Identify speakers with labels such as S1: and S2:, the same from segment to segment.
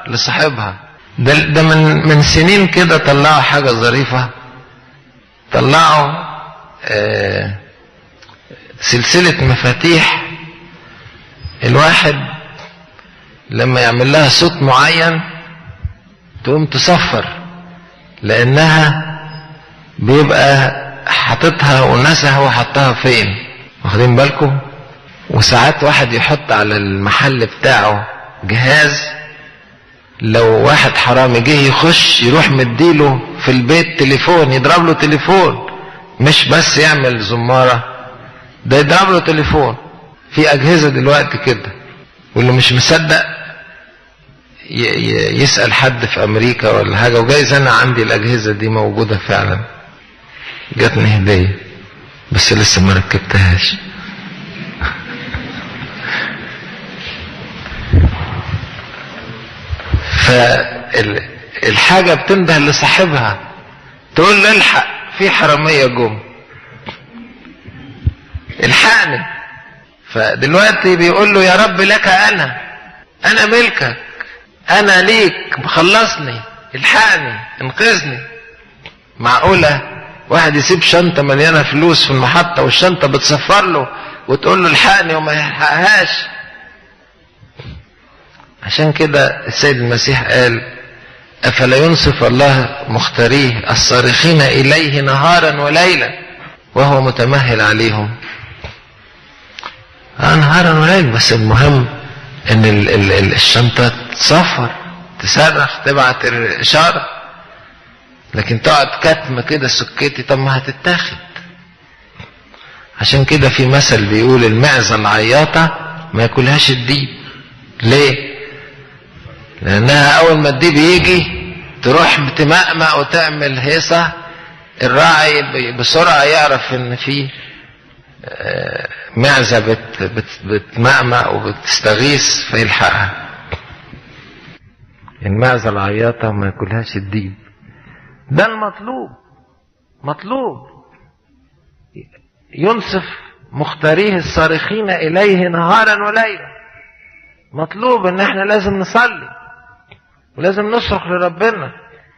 S1: لصاحبها ده, ده من من سنين كده طلعوا حاجة ظريفة طلعوا آه سلسلة مفاتيح الواحد لما يعمل لها صوت معين تقوم تصفر لانها بيبقى حاططها ونسها وحطها فين واخدين بالكم وساعات واحد يحط على المحل بتاعه جهاز لو واحد حرامي جه يخش يروح مديله في البيت تليفون يضرب له تليفون مش بس يعمل زمارة ده يضرب له تليفون في أجهزة دلوقتي كده واللي مش مصدق يسأل حد في أمريكا ولا حاجة وجايز أنا عندي الأجهزة دي موجودة فعلا جاتني هدية بس لسه ما ركبتهاش فالحاجة بتنده لصاحبها تقول له الحق في حرامية جم الحقني فدلوقتي بيقول له يا رب لك انا انا ملكك انا ليك خلصني الحقني انقذني معقولة واحد يسيب شنطة مليانة فلوس في المحطة والشنطة بتصفر له وتقول له الحقني وما يلحقهاش عشان كده السيد المسيح قال أفلا ينصف الله مختاريه الصارخين إليه نهارا وليلا وهو متمهل عليهم آه نهارا وليلا بس المهم ان ال ال ال الشنطة تصفر تصرخ تبعت إشارة لكن تقعد كتم كده سكتي طب ما هتتاخد عشان كده في مثل بيقول المعزة العياطة ما ياكلهاش الديب ليه لانها اول ما الديب يجي تروح بتمأمأ وتعمل هيصة الراعي بسرعة يعرف ان في معزة بت بت بتمأمأ وبتستغيث فيلحقها المعزة العياطة ما ياكلهاش الديب ده المطلوب مطلوب ينصف مختاريه الصارخين إليه نهارا وليلا مطلوب ان احنا لازم نصلي ولازم نصرخ لربنا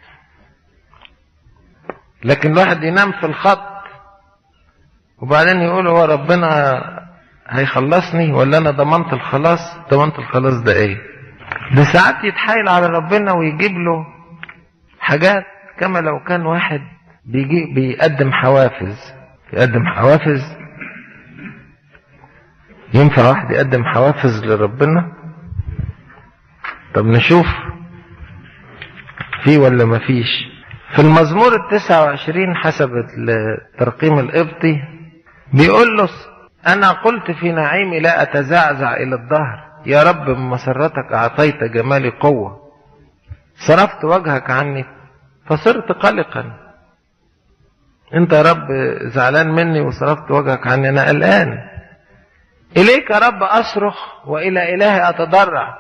S1: لكن الواحد ينام في الخط وبعدين يقول هو ربنا هيخلصني ولا انا ضمنت الخلاص ضمنت الخلاص ده ايه ده ساعات يتحايل على ربنا ويجيب له حاجات كما لو كان واحد بيجي بيقدم حوافز يقدم حوافز ينفع واحد يقدم حوافز لربنا طب نشوف في ولا ما فيش في المزمور التسعة وعشرين حسب الترقيم القبطي بيقول له أنا قلت في نعيمي لا أتزعزع إلى الظهر يا رب بمسرتك أعطيت جمالي قوة صرفت وجهك عني فصرت قلقا انت يا رب زعلان مني وصرفت وجهك عني انا قلقان اليك يا رب اصرخ والى الهي اتضرع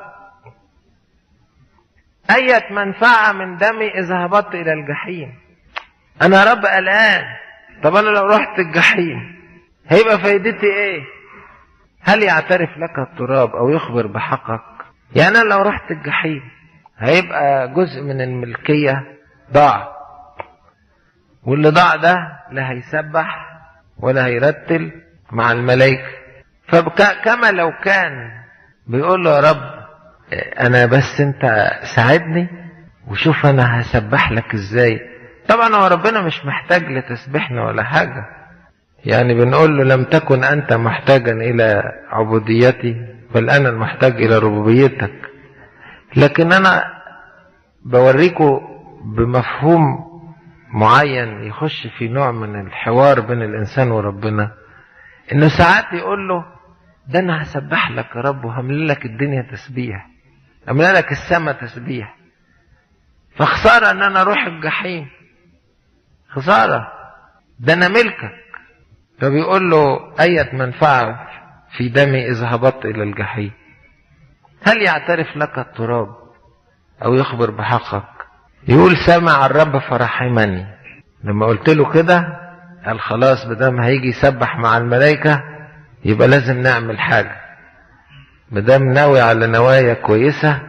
S1: اية منفعة من دمي اذا هبطت الى الجحيم انا يا رب قلقان طب انا لو رحت الجحيم هيبقى فايدتي ايه هل يعترف لك التراب او يخبر بحقك يعني انا لو رحت الجحيم هيبقى جزء من الملكية ضاع واللي ضاع ده لا هيسبح ولا هيرتل مع الملائكة فكما لو كان بيقول له يا رب انا بس انت ساعدني وشوف انا هسبح لك ازاي طبعا هو ربنا مش محتاج لتسبيحنا ولا حاجة يعني بنقول له لم تكن انت محتاجا الى عبوديتي بل انا المحتاج الى ربوبيتك لكن انا بوريكم بمفهوم معين يخش في نوع من الحوار بين الانسان وربنا انه ساعات يقول له ده انا هسبح لك يا رب وهملى لك الدنيا تسبيح املى لك السماء تسبيح فخسارة ان انا اروح الجحيم خسارة ده انا ملكك فبيقول له اية منفعة في دمي اذا هبطت الى الجحيم هل يعترف لك التراب او يخبر بحقك يقول سمع الرب فرحمني لما قلت له كده قال خلاص بدام هيجي يسبح مع الملائكة يبقى لازم نعمل حاجة مدام ناوي على نوايا كويسة